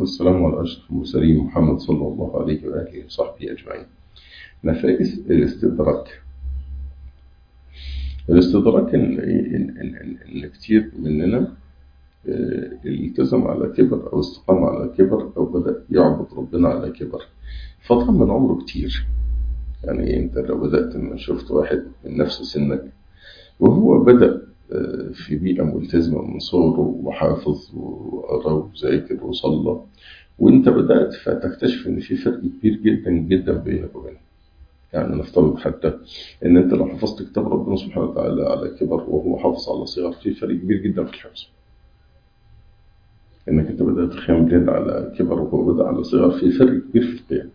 والسلام على أشرف المرسلين محمد صلى الله عليه وآله وصحبه أجمعين نفائس الاستدراك الاستدراك اللي كتير مننا التزم على كبر أو استقام على كبر أو بدأ يعبد ربنا على كبر فترة من عمره كتير يعني أنت لو بدأت من شفت واحد من نفس سنك وهو بدأ في بيئة ملتزمة من صغره وحافظ وقرا وذاكر وصلى وانت بدأت فتكتشف ان في فرق كبير جدا جدا بينك وبينه يعني نفترض حتى ان انت لو حفظت كتاب ربنا سبحانه وتعالى على كبر وهو حافظ على صغر في فرق كبير جدا في الحفظ انك انت بدأت خيام الليل على كبر وهو بدأ على صغر في فرق كبير في القيام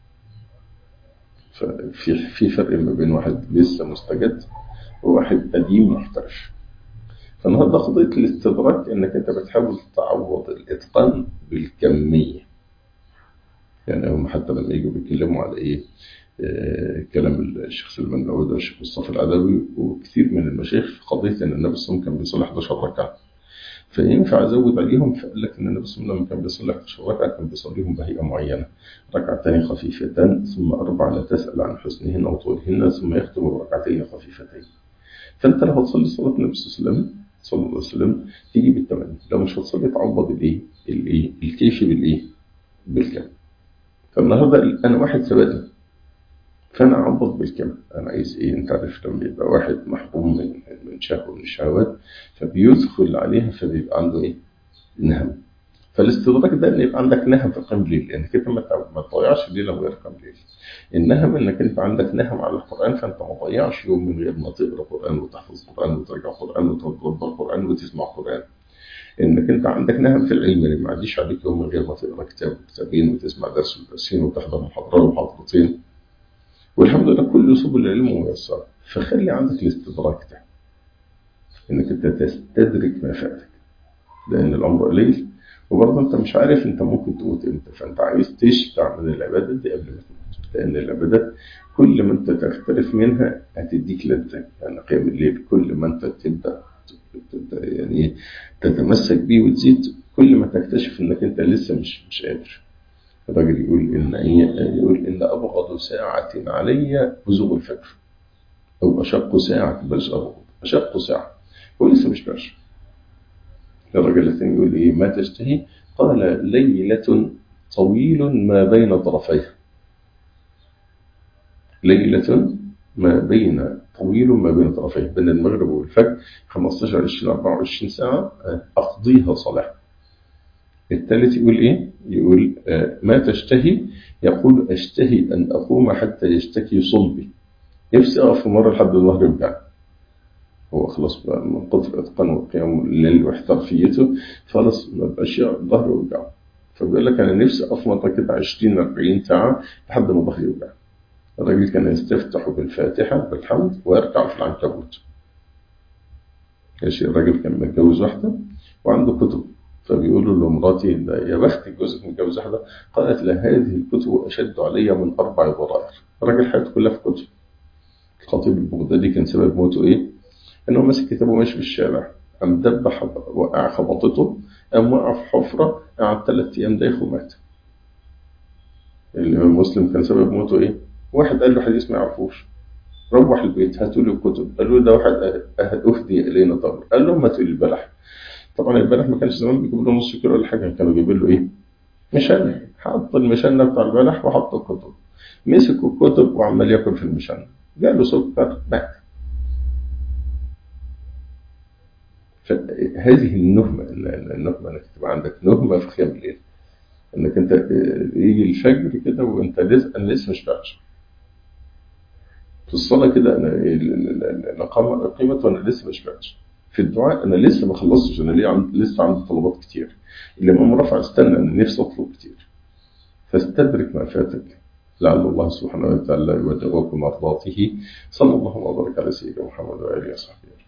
ففي في فرق ما بين واحد لسه مستجد وواحد قديم محترف فالنهارده قضية الاستدراك انك انت بتحاول تعوض الاتقان بالكمية يعني هم حتى لما يجوا بيتكلموا على ايه آه كلام الشيخ سلمان العودة والشيخ مصطفى العدوي وكثير من المشايخ في قضية ان النبي صلى الله عليه وسلم كان بيصلي 11 ركعة فينفع ازود عليهم فقال لك ان النبي صلى الله عليه وسلم كان بيصلي 11 ركعة كان بيصليهم بهيئة معينة ركعتين خفيفتان ثم أربع لا تسأل عن حسنهن وطولهن ثم يختم بركعتين خفيفتين فانت لو هتصلي صلاة النبي صلى الله عليه وسلم صلى الله عليه وسلم تيجي بالتمام لو مش هتصلي تعوض الايه الايه الكيف بالايه بالكم فالنهارده انا واحد سبقني فانا اعوض بالكم انا عايز ايه انت عارف لما يبقى واحد محروم من من شهوه من الشهوات فبيدخل عليها فبيبقى عنده ايه نهم فالاستدراك ده ان يبقى عندك نهم في قيام الليل لانك انت ما تضيعش الليل من غير قيام الليل النهم انك انت عندك نهم على القران فانت ما تضيعش يوم من غير ما تقرا قران وتحفظ قران وترجع قران وتتدبر قران وتسمع قران انك انت عندك نهم في العلم اللي ما عديش عليك يوم من غير ما تقرا كتاب وكتابين وتسمع درس ودرسين وتحضر محاضره ومحاضرتين والحمد لله كل سبل العلم ميسره فخلي عندك الاستدراك ده انك انت تستدرك ما فاتك لان العمر قليل وبرضه انت مش عارف انت ممكن تموت امتى فانت عايز تشبع من العبادات دي قبل ما تموت لان العبادات كل ما انت تختلف منها هتديك لذة يعني قيام الليل كل ما انت تبدا يعني تتمسك بيه وتزيد كل ما تكتشف انك انت لسه مش مش قادر الراجل يقول ان يقول ان ابغض ساعة علي بزوغ الفجر او اشق ساعة بلاش ابغض اشق ساعة هو لسه مش باشا الرجل الثاني يقول إيه ما تشتهي قال ليلة طويل ما بين طرفيها ليلة ما بين طويل ما بين طرفيها بين المغرب والفجر 15 20 24 ساعة أقضيها صلاة الثالث يقول إيه يقول ما تشتهي يقول أشتهي أن أقوم حتى يشتكي صلبي نفسي أقف مرة لحد الظهر يوجعني هو خلاص بقى من كتر اتقانه وقيام الليل واحترافيته خلاص ما بقاش ظهره يوجعه فبيقول لك انا نفسي اقف مره كده 20 40 ساعه لحد ما ظهري يوجع الراجل كان يستفتح بالفاتحه بالحمد ويركع في العنكبوت ماشي الراجل كان متجوز واحده وعنده كتب فبيقولوا لمراتي يا بخت جوزك متجوز واحده قالت له هذه الكتب اشد علي من اربع ضرائر الراجل حياته كلها في كتب الخطيب البغدادي كان سبب موته ايه؟ انه ماسك كتابه ماشي في الشارع قام دب وقع خبطته قام وقع في حفرة قعد ثلاث أيام دايخ ومات الإمام مسلم كان سبب موته إيه؟ واحد قال له حديث ما يعرفوش روح البيت هاتوا له الكتب قال له ده واحد أهدي إلينا تمر قال لهم هاتوا لي البلح طبعا البلح ما كانش زمان بيجيب له نص كيلو ولا حاجة كانوا جايبين له إيه؟ مشنة حط المشنة بتاع البلح وحط الكتب مسك الكتب وعمال ياكل في المشنة جاله سكر مات فهذه النهمة النهمة انك تبقى عندك نهمة في قيام الليل انك انت يجي الفجر كده وانت لسه انا لسه مش بعش في الصلاة كده انا قيمة وانا لسه مش بعش في الدعاء انا لسه ما خلصتش انا ليه عند لسه عندي طلبات كتير الامام رفع استنى انا نفسي اطلب كتير فاستدرك ما فاتك لعل الله سبحانه وتعالى يوجهك مرضاته صلى الله وبارك على سيدنا محمد وآله وصحبه